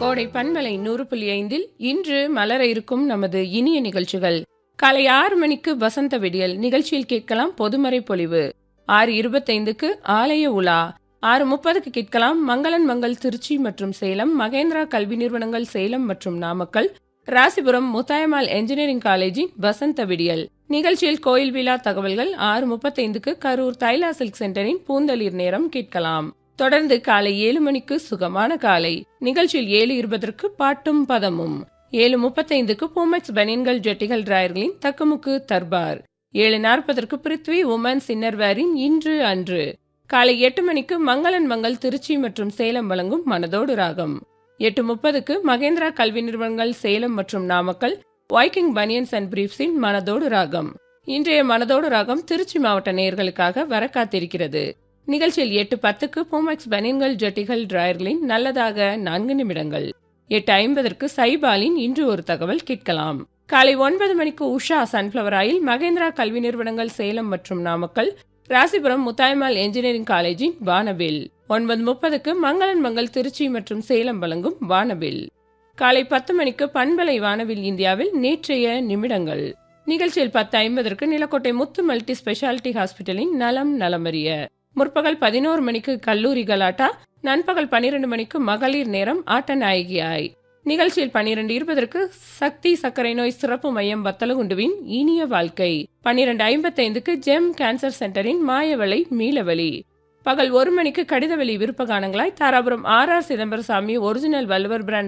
கோடை பண்பலை நூறு புள்ளி ஐந்தில் இன்று மலர இருக்கும் நமது இனிய நிகழ்ச்சிகள் காலை ஆறு மணிக்கு வசந்த விடியல் நிகழ்ச்சியில் கேட்கலாம் பொதுமறை பொலிவு ஆறு இருபத்தைந்துக்கு ஆலய உலா ஆறு முப்பதுக்கு கேட்கலாம் மங்களன் மங்கள் திருச்சி மற்றும் சேலம் மகேந்திரா கல்வி நிறுவனங்கள் சேலம் மற்றும் நாமக்கல் ராசிபுரம் முத்தாயம்மாள் என்ஜினியரிங் காலேஜின் வசந்த விடியல் நிகழ்ச்சியில் கோயில் விழா தகவல்கள் ஆறு முப்பத்தைந்துக்கு கரூர் தைலா சில்க் சென்டரின் பூந்தளிர் நேரம் கேட்கலாம் தொடர்ந்து காலை ஏழு மணிக்கு சுகமான காலை நிகழ்ச்சியில் ஏழு இருபதற்கு பாட்டும் பதமும் ஏழு முப்பத்தைந்துக்கு பூமெக்ஸ் பனியன்கள் ஜெட்டிகள் டிராயர்களின் தக்குமுக்கு தர்பார் ஏழு நாற்பதற்கு பிருத்வி உமன்ஸ் இன்னர்வேரின் இன்று அன்று காலை எட்டு மணிக்கு மங்களன் மங்கள் திருச்சி மற்றும் சேலம் வழங்கும் மனதோடு ராகம் எட்டு முப்பதுக்கு மகேந்திரா கல்வி நிறுவனங்கள் சேலம் மற்றும் நாமக்கல் வைக்கிங் பனியன்ஸ் அண்ட் பிரீஃப்ஸின் மனதோடு ராகம் இன்றைய மனதோடு ராகம் திருச்சி மாவட்ட நேயர்களுக்காக வர காத்திருக்கிறது நிகழ்ச்சியில் எட்டு பத்துக்கு பூமெக்ஸ் பனியன்கள் ஜட்டிகள் டிராயர்களின் நல்லதாக நான்கு நிமிடங்கள் எட்டு ஐம்பதற்கு சைபாலின் இன்று ஒரு தகவல் கேட்கலாம் காலை ஒன்பது மணிக்கு உஷா சன்ஃபிளவர் ஆயில் மகேந்திரா கல்வி நிறுவனங்கள் சேலம் மற்றும் நாமக்கல் ராசிபுரம் முத்தாய்மால் என்ஜினியரிங் காலேஜின் வானவில் ஒன்பது முப்பதுக்கு மங்களன் மங்கள் திருச்சி மற்றும் சேலம் வழங்கும் வானவில் காலை பத்து மணிக்கு பண்பலை வானவில் இந்தியாவில் நேற்றைய நிமிடங்கள் நிகழ்ச்சியில் பத்து ஐம்பதற்கு நிலக்கோட்டை முத்து மல்டி ஸ்பெஷாலிட்டி ஹாஸ்பிட்டலின் நலம் நலமறிய முற்பகல் பதினோரு மணிக்கு கல்லூரி கலாட்டா நண்பகல் பனிரெண்டு மணிக்கு மகளிர் நேரம் ஆட்ட நாயகியாய் நிகழ்ச்சியில் பன்னிரண்டு இருபதற்கு சக்தி சர்க்கரை நோய் சிறப்பு மையம் வத்தலகுண்டுவின் இனிய வாழ்க்கை பன்னிரண்டு ஐம்பத்தைந்துக்கு ஜெம் கேன்சர் சென்டரின் மாயவளை மீளவழி பகல் ஒரு மணிக்கு கடிதவெளி விருப்ப கானங்களாய் Dharapuram R R Chidambarasamy original Valluvar brand